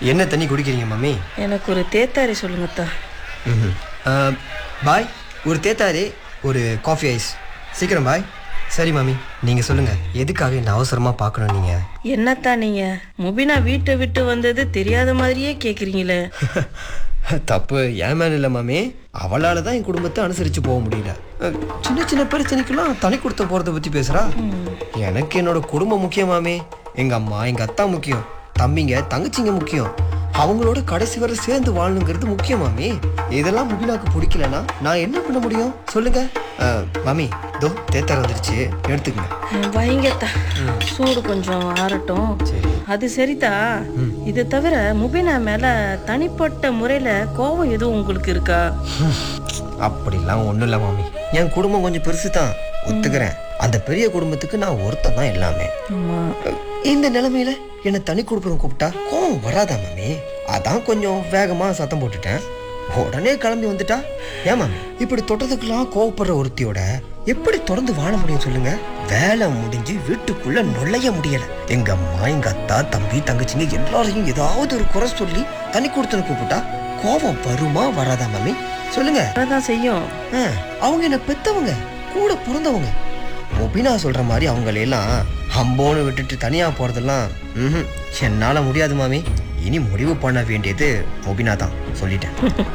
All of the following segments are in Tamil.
என்ன தண்ணி குடிக்கிறீங்க மம்மி எனக்கு ஒரு தேத்தாரி சொல்லுங்கத்தா ம்ஹும். ஆ, பாய் ஒரு தேத்தாரி ஒரு காஃபி ஐஸ் சீக்கிரம் பாய் சரி மாமி நீங்கள் சொல்லுங்கள் எதுக்காக என்ன அவசரமாக பார்க்கணும் நீங்கள் என்னத்தா நீங்க முபினா வீட்டை விட்டு வந்தது தெரியாத மாதிரியே கேக்குறீங்களே தப்பு ஏன் மேல இல்லை மாமி அவளால தான் என் குடும்பத்தை அனுசரித்து போக முடியல அஹ், சின்ன சின்ன பிரச்சனைக்கெல்லாம் தனி கொடுத்த போகிறத பற்றி பேசுகிறா எனக்கு என்னோட குடும்பம் முக்கியம் மாமி எங்கள் அம்மா எங்கள் அத்தா முக்கியம் தம்பிங்க தங்கச்சிங்க முக்கியம் அவங்களோட கடைசி வரை சேர்ந்து வாழணுங்கிறது முக்கியம் மாமி இதெல்லாம் முபினாக்கு பிடிக்கலனா நான் என்ன பண்ண முடியும் சொல்லுங்க அஹ், மாமி தோ தேத்தர் வந்துருச்சு எடுத்துக்கங்க வைங்கத்தா சூடு கொஞ்சம் ஆறட்டும் சரி அது சரிதா இது தவிர முபினா மேல தனிப்பட்ட முறையில கோபம் எதுவும் உங்களுக்கு இருக்கா அப்படிலாம் ஒன்றும் இல்லை மாமி என் குடும்பம் கொஞ்சம் பெருசு தான் ஒத்துக்கிறேன் அந்த பெரிய குடும்பத்துக்கு நான் ஒருத்தன் தான் எல்லாமே ஆமா இந்த நிலைமையில என்னை தனி கொடுப்பதும் கூப்பிட்டா கோவம் வராதா மாமி அதான் கொஞ்சம் வேகமா சத்தம் போட்டுட்டேன் உடனே கிளம்பி வந்துட்டா ஏன் மாமி இப்படி தொட்டதுக்கெல்லாம் கோவப்படுற ஒருத்தியோட எப்படி தொடர்ந்து வாழ முடியும் சொல்லுங்க வேலை முடிஞ்சு வீட்டுக்குள்ள நுழைய முடியல எங்க அம்மா எங்க அத்தா தம்பி தங்கச்சிங்க எல்லாரையும் ஏதாவது ஒரு குறை சொல்லி தனி கொடுத்துன்னு கூப்பிட்டா கோவம் வருமா வராதா மாமி சொல்லுங்க தான் செய்யும் ஆ, அவங்க என்ன பெத்தவங்க கூட பிறந்தவங்க ஒபினா சொல்ற மாதிரி அவங்களையெல்லாம் அம்போன்னு விட்டுட்டு தனியா போறதெல்லாம் ம்ஹும், என்னால முடியாது மாமி இனி முடிவு பண்ண வேண்டியது ஒபினா தான் சொல்லிட்டேன்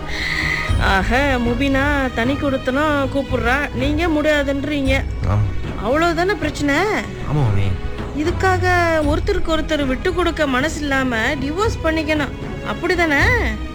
ஆக முபினா தனி கொடுத்தனா கூப்பிடுறா நீங்க முடியாதுன்றீங்க ஆமா அவ்வளவுதானே பிரச்சனை ஆமா மாமி இதுக்காக ஒருத்தருக்கு ஒருத்தர் விட்டு கொடுக்க மனசு இல்லாம டிவோர்ஸ் பண்ணிக்கணும் அப்படிதானே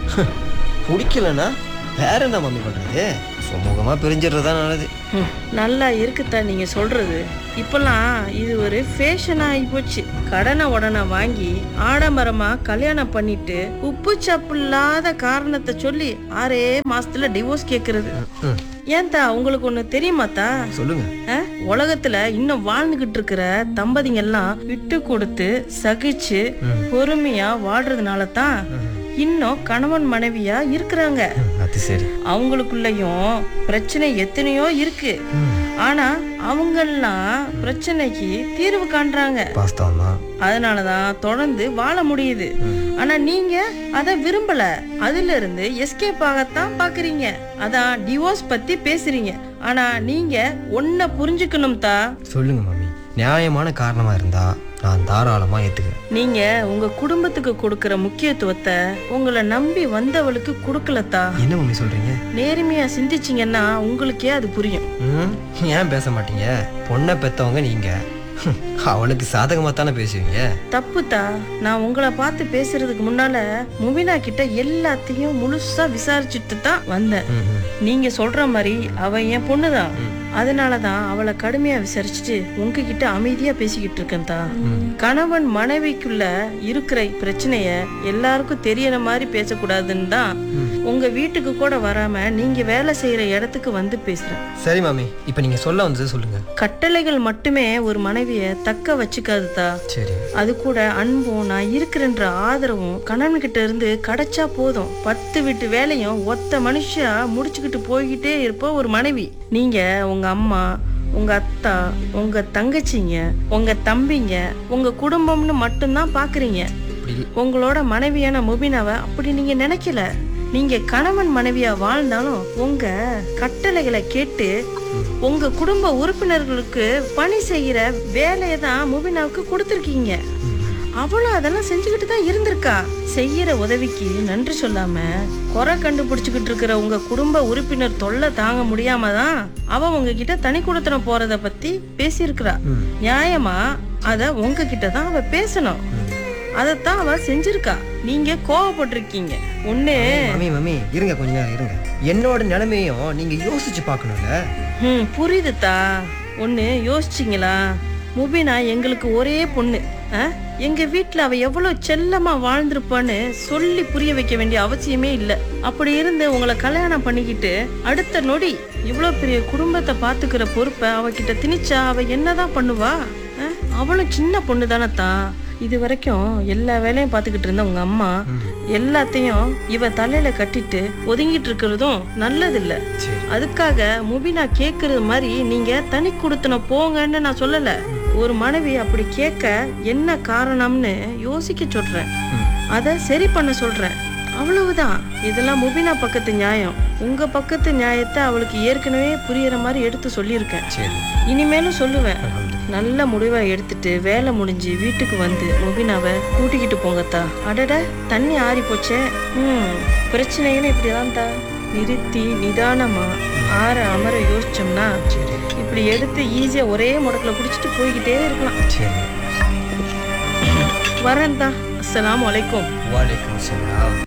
பிடிக்கலன்னா வேற என்ன மாமி பண்றது சுமூகமா பிரிஞ்சிடுறதா நல்லது ஹம், நல்லா இருக்குத்தா நீங்க சொல்றது இப்பெல்லாம் இது ஒரு ஃபேஷன் ஆகி போச்சு கடனை உடனே வாங்கி ஆடம்பரமா கல்யாணம் பண்ணிட்டு உப்பு சப்பு இல்லாத காரணத்தை சொல்லி ஆறே மாசத்துல டிவோர்ஸ் கேக்குறது ம், ஏன்தா உங்களுக்கு ஒண்ணு தெரியுமாத்தா சொல்லுங்க அஹ், உலகத்துல இன்னும் வாழ்ந்துகிட்டு இருக்கிற தம்பதிங்க எல்லாம் விட்டு கொடுத்து சகிச்சு பொறுமையா வாழ்றதுனால தான் இன்னும் கணவன் மனைவியா இருக்கிறாங்க ம், அது சரி அவங்களுக்குள்ளயும் பிரச்சனை எத்தனையோ இருக்கு ஆனா அவங்கெல்லாம் பிரச்சனைக்கு தீர்வு காண்றாங்க வாஸ்தவம் தான் அதனாலதான் தொடர்ந்து வாழ முடியுது ஆனா நீங்க அத விரும்பல அதுல இருந்து எஸ்கேப் ஆகத்தான் பாக்குறீங்க அதான் டிவோர்ஸ் பத்தி பேசுறீங்க ஆனா நீங்க ஒன்ன புரிஞ்சுக்கணும் தா சொல்லுங்க மாமி நியாயமான காரணமா இருந்தா நான் தாராளமா ஏத்துக்கிறேன் நீங்க உங்க குடும்பத்துக்கு கொடுக்கற முக்கியத்துவத்தை உங்களை நம்பி வந்தவளுக்கு கொடுக்கலத்தா என்ன மம்மி சொல்றீங்க நேர்மையா சிந்திச்சீங்கன்னா உங்களுக்கே அது புரியும் ம், ஏன் பேச மாட்டீங்க பொண்ணை பெத்தவங்க நீங்க அவளுக்கு சாதகமா தானே பேசுவீங்க தப்புத்தா நான் உங்களை பார்த்து பேசுறதுக்கு முன்னால முபினா கிட்ட எல்லாத்தையும் முழுசா விசாரிச்சுட்டு தான் வந்தேன் ம், ம். நீங்க சொல்ற மாதிரி அவ என் பொண்ணுதான் அதனாலதான் அவளை கடுமையா விசாரிச்சுட்டு உங்ககிட்ட அமைதியா பேசிக்கிட்டு இருக்கேன் தான் கணவன் மனைவிக்குள்ள இருக்கிற பிரச்சனைய எல்லாருக்கும் தெரியற மாதிரி பேசக்கூடாதுன்னு தான் உங்க வீட்டுக்கு கூட வராம நீங்க வேலை செய்யற இடத்துக்கு வந்து பேசுறேன் சரி மாமி இப்போ நீங்க சொல்ல வந்தது சொல்லுங்க கட்டளைகள் மட்டுமே ஒரு மனைவிய தக்க வச்சுக்காதுதா சரி அது கூட அன்பும் நான் இருக்கிறன்ற ஆதரவும் கணவன் கிட்ட இருந்து கிடைச்சா போதும் பத்து வீட்டு வேலையும் ஒத்த மனுஷா முடிச்சுக்கிட்டு போய்கிட்டே இருப்ப ஒரு மனைவி நீங்க உங்க அம்மா உங்க அத்தா உங்க தங்கச்சிங்க உங்க தம்பிங்க உங்க குடும்பம்னு மட்டும்தான் பாக்குறீங்க இப்படி உங்களோட மனைவியான முபினாவை அப்படி நீங்க நினைக்கல நீங்க கணவன் மனைவியா வாழ்ந்தாலும் உங்க கட்டளைகளை கேட்டு உங்க குடும்ப உறுப்பினர்களுக்கு பணி செய்யற வேலையை தான் முபினாவுக்கு கொடுத்துருக்கீங்க அவளும் அதெல்லாம் செஞ்சுக்கிட்டு தான் இருந்திருக்கா செய்யற உதவிக்கு நன்றி சொல்லாம குறை கண்டுபிடிச்சுக்கிட்டு இருக்கிற உங்க குடும்ப உறுப்பினர் தொல்லை தாங்க முடியாம தான் அவ உங்ககிட்ட தனி கொடுத்தன போறத பத்தி பேசியிருக்கிறா நியாயமா அத உங்ககிட்ட தான் அவ பேசணும் அதைத்தான் அவ செஞ்சிருக்கா நீங்க கோவப்பட்டிருக்கீங்க ஒண்ணு மம்மி மம்மி இருங்க கொஞ்ச நேரம் இருங்க என்னோட நிலைமையும் நீங்க யோசிச்சு பார்க்கணும்ல ம் புரியுதுத்தா ஒண்ணு யோசிச்சிங்களா முபினா எங்களுக்கு ஒரே பொண்ணு ஆ? எங்க வீட்ல அவ எவ்வளவு செல்லமா வாழ்ந்திருப்பான்னு சொல்லி புரிய வைக்க வேண்டிய அவசியமே இல்ல அப்படி இருந்து உங்களை கல்யாணம் பண்ணிக்கிட்டு அடுத்த நொடி இவ்வளவு பெரிய குடும்பத்தை பாத்துக்கிற பொறுப்பை அவகிட்ட திணிச்சா அவ என்னதான் பண்ணுவா ஆ? அவளும் சின்ன பொண்ணு தானத்தான் இது வரைக்கும் எல்லா வேலையும் பார்த்துக்கிட்டு இருந்த உங்க அம்மா எல்லாத்தையும் இவ தலையில கட்டிட்டு ஒதுங்கிட்டு இருக்கிறதும் நல்லதில்ல சரி அதுக்காக முபினா கேக்குறது மாதிரி நீங்க தனி கொடுத்தன போங்கன்னு நான் சொல்லல ஒரு மனைவி அப்படி கேட்க என்ன காரணம்னு யோசிக்க சொல்றேன் ம் அதை சரி பண்ண சொல்றேன் அவ்வளவுதான் இதெல்லாம் முபினா பக்கத்து நியாயம் உங்க பக்கத்து நியாயத்தை அவளுக்கு ஏற்கனவே புரியற மாதிரி எடுத்து சொல்லியிருக்கேன் சரி இனிமேலும் சொல்லுவேன் நல்ல முடிவை எடுத்துட்டு வேலை முடிஞ்சு வீட்டுக்கு வந்து முபினாவை கூட்டிக்கிட்டு போங்கத்தா அடட தண்ணி ஆறி போச்சே ம் பிரச்சனைன்னு இப்படிதான் தா நிறுத்தி நிதானமா ஆற அமர யோசிச்சோம்னா சரி இப்படி எடுத்து ஈஸியா ஒரே முடக்குல குடிச்சிட்டு போய்கிட்டே இருக்கலாம் சரி வரேன் தான் அஸ்ஸலாமு அலைக்கும் வாலேக்கும் சலாம்